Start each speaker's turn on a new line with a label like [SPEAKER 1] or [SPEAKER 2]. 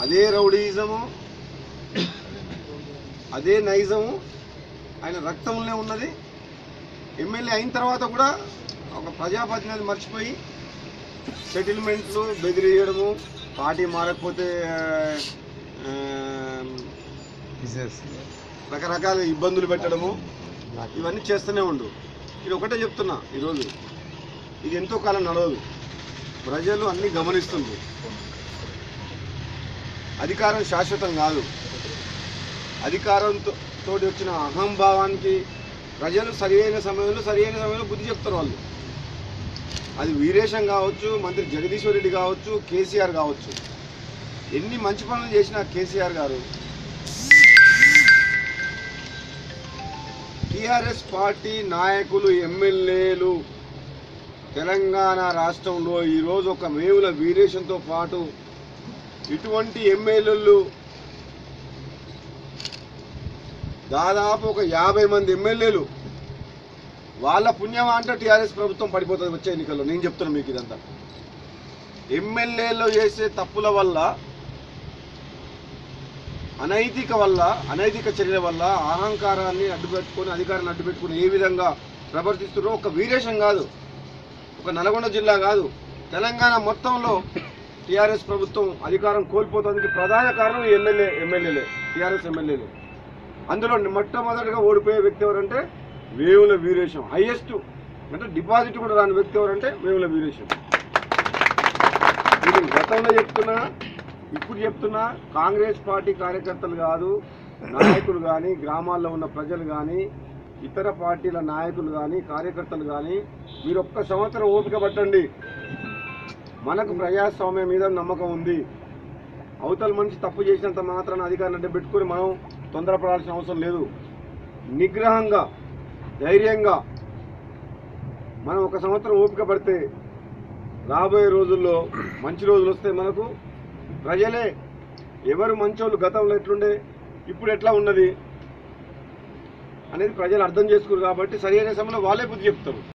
[SPEAKER 1] అదే రౌడీయిజము అదే నైజము ఆయన రక్తంలోనే ఉన్నది ఎమ్మెల్యే అయిన తర్వాత కూడా ఒక ప్రజాప్రతినిధి మర్చిపోయి సెటిల్మెంట్లు బెదిరియడము పార్టీ మారకపోతే ఆ, రకరకాల ఇబ్బందులు పెట్టడము ఇవన్నీ చేస్తూనే ఉండు ఇది ఒకటే చెప్తున్నా ఈరోజు ఇది ఎంతో కాలం నడవదు ప్రజలు అన్ని గమనిస్తుంది అధికారం శాశ్వతం కాదు అధికారంతో తోటి వచ్చిన అహంభావానికి ప్రజలు సరియైన సమయంలో సరియైన సమయంలో బుద్ధి చెప్తారు వాళ్ళు అది వీరేశం కావచ్చు మంత్రి జగదీశ్వర్ రెడ్డి కావచ్చు కేసీఆర్ కావచ్చు ఎన్ని మంచి పనులు చేసిన కేసీఆర్ గారు టిఆర్ఎస్ పార్టీ నాయకులు ఎమ్మెల్యేలు తెలంగాణ రాష్ట్రంలో ఈరోజు ఒక వేవుల వీరేశంతో పాటు ఇటువంటి ఎమ్మెల్యేలు దాదాపు ఒక యాభై మంది ఎమ్మెల్యేలు వాళ్ళ పుణ్యం అంటే టీఆర్ఎస్ ప్రభుత్వం పడిపోతుంది వచ్చే ఎన్నికల్లో నేను చెప్తున్నాను మీకు ఇదంతా ఎమ్మెల్యేలు చేసే తప్పుల వల్ల అనైతిక వల్ల అనైతిక చర్యల వల్ల అహంకారాన్ని అడ్డుపెట్టుకొని అధికారాన్ని అడ్డుపెట్టుకొని ఏ విధంగా ప్రవర్తిస్తున్నారో ఒక వీరేశం కాదు ఒక నల్గొండ జిల్లా కాదు తెలంగాణ మొత్తంలో టీఆర్ఎస్ ప్రభుత్వం అధికారం కోల్పోతానికి ప్రధాన కారణం ఈ ఎమ్మెల్యే ఎమ్మెల్యేలే టీఆర్ఎస్ ఎమ్మెల్యేలే అందులో మొట్టమొదటిగా ఓడిపోయే వ్యక్తి ఎవరంటే వేముల వీరేశం హైయెస్ట్ అంటే డిపాజిట్ కూడా రాని వ్యక్తి ఎవరంటే వేముల వీరేశం ఇది గతంలో చెప్తున్నా ఇప్పుడు చెప్తున్నా కాంగ్రెస్ పార్టీ కార్యకర్తలు కాదు నాయకులు కానీ గ్రామాల్లో ఉన్న ప్రజలు కానీ ఇతర పార్టీల నాయకులు కానీ కార్యకర్తలు కానీ మీరు ఒక్క సంవత్సరం ఓపిక పట్టండి మనకు ప్రజాస్వామ్యం మీద నమ్మకం ఉంది అవతల మనిషి తప్పు చేసినంత మాత్రాన అధికారాన్ని అడ్డం పెట్టుకొని మనం తొందరపడాల్సిన అవసరం లేదు నిగ్రహంగా ధైర్యంగా మనం ఒక సంవత్సరం ఓపిక పడితే రాబోయే రోజుల్లో మంచి రోజులు వస్తే మనకు ప్రజలే ఎవరు మంచోళ్ళు గతంలో ఎట్లుండే ఇప్పుడు ఎట్లా ఉన్నది అనేది ప్రజలు అర్థం చేసుకోరు కాబట్టి సరైన సమయంలో వాళ్ళే బుద్ధి చెప్తారు